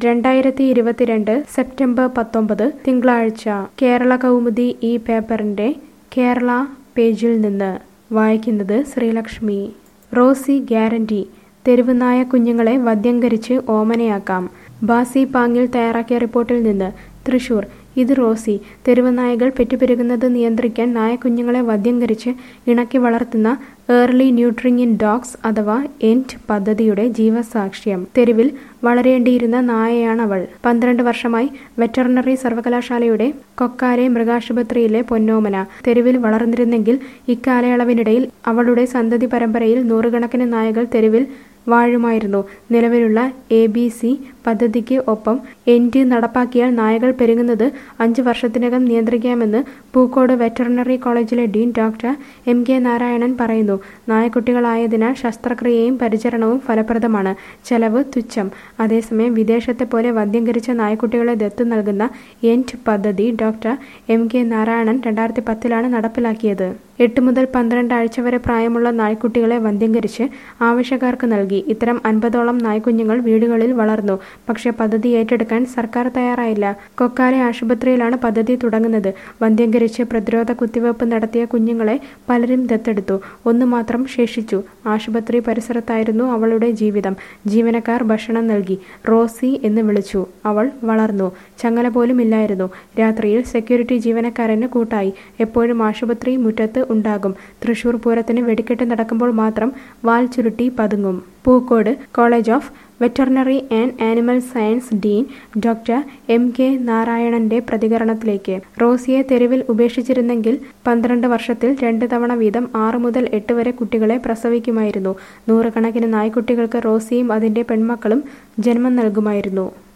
രണ്ടായിരത്തി ഇരുപത്തിരണ്ട് സെപ്റ്റംബർ പത്തൊമ്പത് തിങ്കളാഴ്ച കേരള കൗമുദി ഈ പേപ്പറിന്റെ കേരള പേജിൽ നിന്ന് വായിക്കുന്നത് ശ്രീലക്ഷ്മി റോസി ഗ്യാരണ്ടി തെരുവ് നായ കുഞ്ഞുങ്ങളെ വന്ധ്യംകരിച്ച് ഓമനയാക്കാം ബാസി പാങ്ങിൽ തയ്യാറാക്കിയ റിപ്പോർട്ടിൽ നിന്ന് തൃശൂർ ഇത് റോസി തെരുവ് നായകൾ പെറ്റുപെരുകുന്നത് നിയന്ത്രിക്കാൻ നായക്കുഞ്ഞുങ്ങളെ വന്ധ്യംകരിച്ച് ഇണക്കി വളർത്തുന്ന ഏർലി ന്യൂട്രിങ് ഇൻ ഡോഗ്സ് അഥവാ എൻറ്റ് പദ്ധതിയുടെ ജീവസാക്ഷ്യം തെരുവിൽ വളരേണ്ടിയിരുന്ന നായയാണവൾ പന്ത്രണ്ട് വർഷമായി വെറ്ററിനറി സർവകലാശാലയുടെ കൊക്കാരെ മൃഗാശുപത്രിയിലെ പൊന്നോമന തെരുവിൽ വളർന്നിരുന്നെങ്കിൽ ഇക്കാലയളവിനിടയിൽ അവളുടെ സന്തതി പരമ്പരയിൽ നൂറുകണക്കിന് നായകൾ തെരുവിൽ വാഴുമായിരുന്നു നിലവിലുള്ള എ ബി സി പദ്ധതിക്ക് ഒപ്പം എൻറ്റ് നടപ്പാക്കിയാൽ നായകൾ പെരുകുന്നത് അഞ്ച് വർഷത്തിനകം നിയന്ത്രിക്കാമെന്ന് പൂക്കോട് വെറ്ററിനറി കോളേജിലെ dean doctor M K Narayanan പറയുന്നു നായക്കുട്ടികളായതിനാൽ ശസ്ത്രക്രിയയും പരിചരണവും ഫലപ്രദമാണ് ചെലവ് തുച്ഛം അതേസമയം വിദേശത്തെ പോലെ വന്ധ്യംകരിച്ച നായക്കുട്ടികളെ ദത്ത് നൽകുന്ന എൻറ്റ് പദ്ധതി ഡോക്ടർ എം കെ നാരായണൻ രണ്ടായിരത്തി പത്തിലാണ് നടപ്പിലാക്കിയത് എട്ട് മുതൽ പന്ത്രണ്ട് ആഴ്ച വരെ പ്രായമുള്ള നായ്ക്കുട്ടികളെ വന്ധ്യംകരിച്ച് ആവശ്യക്കാർക്ക് നൽകി ഇത്തരം അൻപതോളം നായ്ക്കുഞ്ഞുങ്ങൾ വീടുകളിൽ വളർന്നു പക്ഷേ പദ്ധതി ഏറ്റെടുക്കാൻ സർക്കാർ തയ്യാറായില്ല കൊക്കാലെ ആശുപത്രിയിലാണ് പദ്ധതി തുടങ്ങുന്നത് വന്ധ്യംകരിച്ച് പ്രതിരോധ കുത്തിവയ്പ് നടത്തിയ കുഞ്ഞുങ്ങളെ പലരും ദത്തെടുത്തു ഒന്ന് മാത്രം ശേഷിച്ചു ആശുപത്രി പരിസരത്തായിരുന്നു അവളുടെ ജീവിതം ജീവനക്കാർ ഭക്ഷണം നൽകി റോസി എന്ന് വിളിച്ചു അവൾ വളർന്നു ചങ്ങല പോലും ഇല്ലായിരുന്നു രാത്രിയിൽ സെക്യൂരിറ്റി ജീവനക്കാരന് കൂട്ടായി എപ്പോഴും ആശുപത്രി മുറ്റത്ത് ഉണ്ടാകും തൃശൂർ പൂരത്തിന് വെടിക്കെട്ട് നടക്കുമ്പോൾ മാത്രം വാൽ ചുരുട്ടി പതുങ്ങും Pookode college of veterinary and animal science dean doctor M K നാരായണന്റെ പ്രതികരണത്തിലേക്ക് റോസിയെ തെരുവിൽ ഉപേക്ഷിച്ചിരുന്നെങ്കിൽ പന്ത്രണ്ട് വർഷത്തിൽ രണ്ട് തവണ വീതം ആറ് മുതൽ എട്ട് വരെ കുട്ടികളെ പ്രസവിക്കുമായിരുന്നു നൂറുകണക്കിന് നായ്ക്കുട്ടികൾക്ക് റോസിയും അതിന്റെ പെൺമക്കളും ജന്മം നൽകുമായിരുന്നു